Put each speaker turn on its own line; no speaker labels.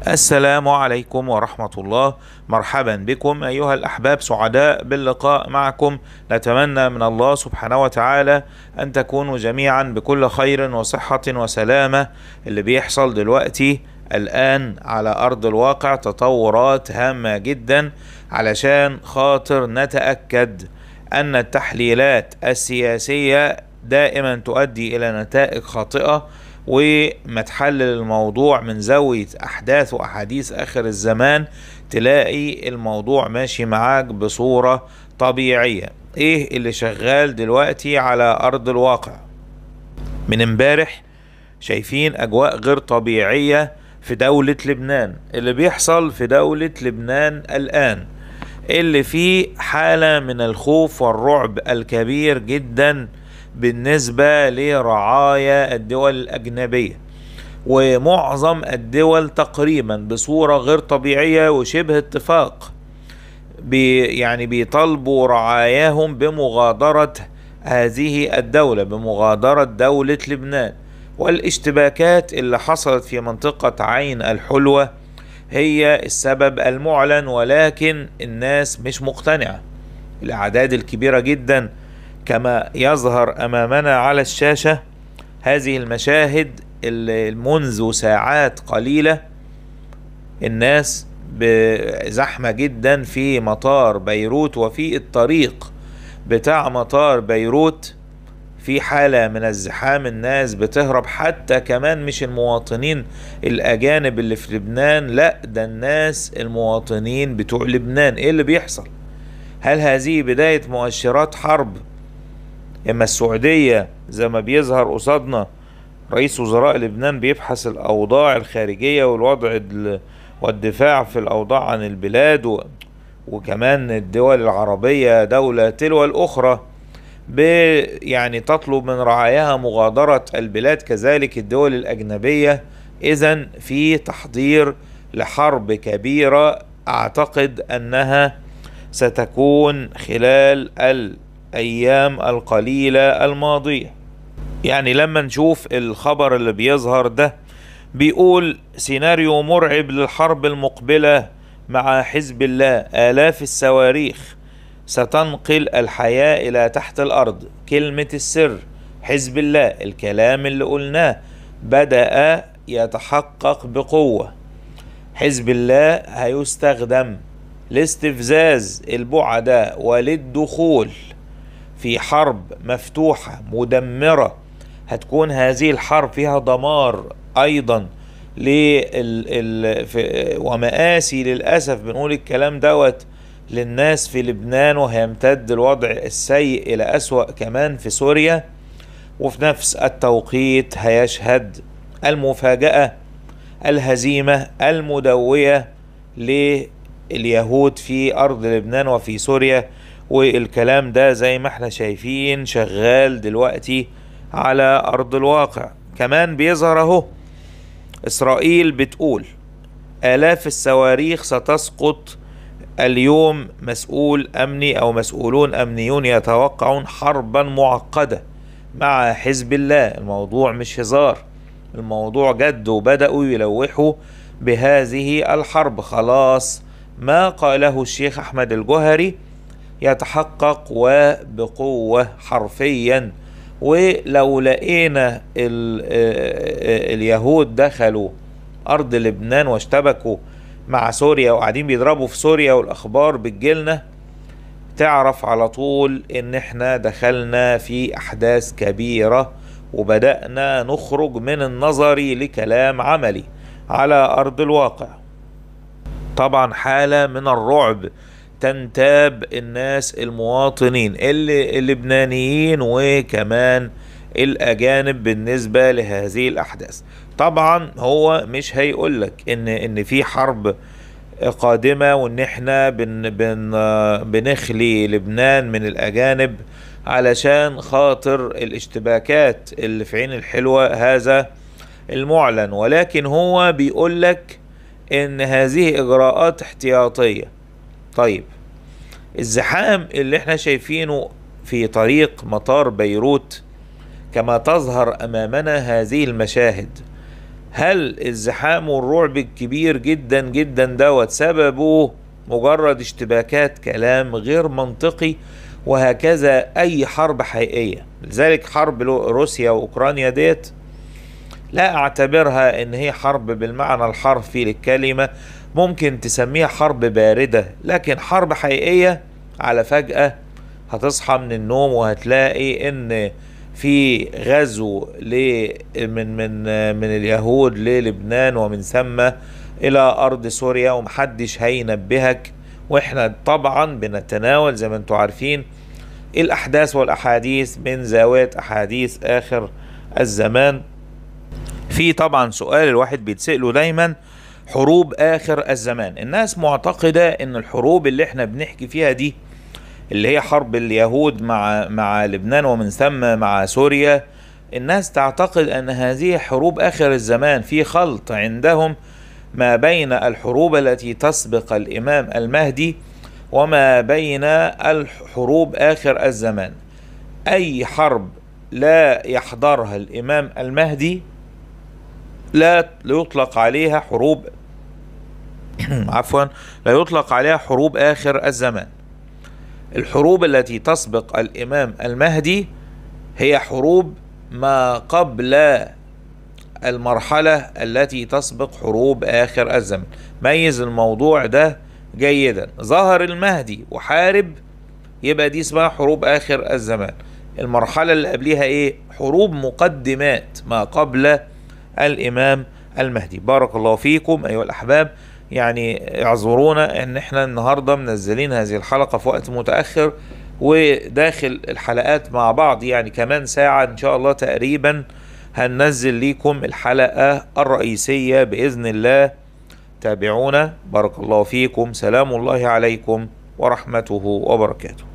السلام عليكم ورحمة الله مرحبا بكم أيها الأحباب سعداء باللقاء معكم نتمنى من الله سبحانه وتعالى أن تكونوا جميعا بكل خير وصحة وسلامة اللي بيحصل دلوقتي الآن على أرض الواقع تطورات هامة جدا علشان خاطر نتأكد أن التحليلات السياسية دائما تؤدي إلى نتائج خاطئة وما تحلل الموضوع من زاوية أحداث وأحاديث آخر الزمان تلاقي الموضوع ماشي معاك بصورة طبيعية إيه اللي شغال دلوقتي على أرض الواقع من امبارح شايفين أجواء غير طبيعية في دولة لبنان اللي بيحصل في دولة لبنان الآن اللي فيه حالة من الخوف والرعب الكبير جدا بالنسبة لرعايا الدول الأجنبية ومعظم الدول تقريبا بصورة غير طبيعية وشبه اتفاق بي يعني بيطالبوا رعاياهم بمغادرة هذه الدولة بمغادرة دولة لبنان والاشتباكات اللي حصلت في منطقة عين الحلوة هي السبب المعلن ولكن الناس مش مقتنعة الأعداد الكبيرة جدا كما يظهر امامنا على الشاشه هذه المشاهد اللي منذ ساعات قليله الناس زحمه جدا في مطار بيروت وفي الطريق بتاع مطار بيروت في حالة من الزحام الناس بتهرب حتى كمان مش المواطنين الأجانب اللي في لبنان لا ده الناس المواطنين بتوع لبنان ايه اللي بيحصل هل هذه بداية مؤشرات حرب اما السعودية زي ما بيظهر قصادنا رئيس وزراء لبنان بيبحث الاوضاع الخارجية والوضع والدفاع في الاوضاع عن البلاد و... وكمان الدول العربية دولة تلو الاخرى ب يعني تطلب من رعاياها مغادرة البلاد كذلك الدول الاجنبية اذا في تحضير لحرب كبيرة اعتقد انها ستكون خلال ال ايام القليلة الماضية يعني لما نشوف الخبر اللي بيظهر ده بيقول سيناريو مرعب للحرب المقبلة مع حزب الله آلاف الصواريخ ستنقل الحياة إلى تحت الأرض كلمة السر حزب الله الكلام اللي قلناه بدأ يتحقق بقوة حزب الله هيستخدم لاستفزاز البعداء وللدخول في حرب مفتوحة مدمرة هتكون هذه الحرب فيها دمار أيضا لل... ومآسي للأسف بنقول الكلام دوت للناس في لبنان وهيمتد الوضع السيء إلى أسوأ كمان في سوريا وفي نفس التوقيت هيشهد المفاجأة الهزيمة المدوية لليهود في أرض لبنان وفي سوريا والكلام ده زي ما احنا شايفين شغال دلوقتي على ارض الواقع كمان بيظهر اهو اسرائيل بتقول الاف الصواريخ ستسقط اليوم مسؤول امني او مسؤولون امنيون يتوقعون حربا معقده مع حزب الله الموضوع مش هزار الموضوع جد وبداوا يلوحوا بهذه الحرب خلاص ما قاله الشيخ احمد الجوهري يتحقق وبقوة حرفيا ولو لقينا اليهود دخلوا أرض لبنان واشتبكوا مع سوريا وقاعدين بيضربوا في سوريا والأخبار بتجيلنا تعرف على طول إن إحنا دخلنا في أحداث كبيرة وبدأنا نخرج من النظري لكلام عملي على أرض الواقع طبعا حالة من الرعب تنتاب الناس المواطنين اللي اللبنانيين وكمان الاجانب بالنسبه لهذه الاحداث طبعا هو مش هيقول لك ان ان في حرب قادمه وان احنا بن بن بنخلي لبنان من الاجانب علشان خاطر الاشتباكات اللي في عين الحلوه هذا المعلن ولكن هو بيقول لك ان هذه اجراءات احتياطيه طيب الزحام اللي احنا شايفينه في طريق مطار بيروت كما تظهر امامنا هذه المشاهد هل الزحام والرعب الكبير جدا جدا دوت سببه مجرد اشتباكات كلام غير منطقي وهكذا اي حرب حقيقيه لذلك حرب روسيا واوكرانيا ديت لا اعتبرها ان هي حرب بالمعنى الحرفي للكلمه ممكن تسميها حرب بارده لكن حرب حقيقيه على فجاه هتصحى من النوم وهتلاقي ان في غزو من من من اليهود للبنان ومن ثم الى ارض سوريا ومحدش هينبهك واحنا طبعا بنتناول زي ما انتم عارفين الاحداث والاحاديث من زاويه احاديث اخر الزمان في طبعا سؤال الواحد بيتسأله دايما حروب اخر الزمان الناس معتقده ان الحروب اللي احنا بنحكي فيها دي اللي هي حرب اليهود مع مع لبنان ومن ثم مع سوريا الناس تعتقد ان هذه حروب اخر الزمان في خلط عندهم ما بين الحروب التي تسبق الامام المهدي وما بين الحروب اخر الزمان اي حرب لا يحضرها الامام المهدي لا يطلق عليها حروب عفوا لا يطلق عليها حروب اخر الزمان الحروب التي تسبق الامام المهدي هي حروب ما قبل المرحلة التي تسبق حروب آخر الزمن ميز الموضوع ده جيدا ظهر المهدي وحارب يبقى دي اسمها حروب آخر الزمان المرحلة اللي قبلها ايه حروب مقدمات ما قبل الإمام المهدي بارك الله فيكم أيها الأحباب يعني اعذرونا ان احنا النهارده منزلين هذه الحلقه في وقت متاخر وداخل الحلقات مع بعض يعني كمان ساعه ان شاء الله تقريبا هننزل لكم الحلقه الرئيسيه باذن الله تابعونا بارك الله فيكم سلام الله عليكم ورحمته وبركاته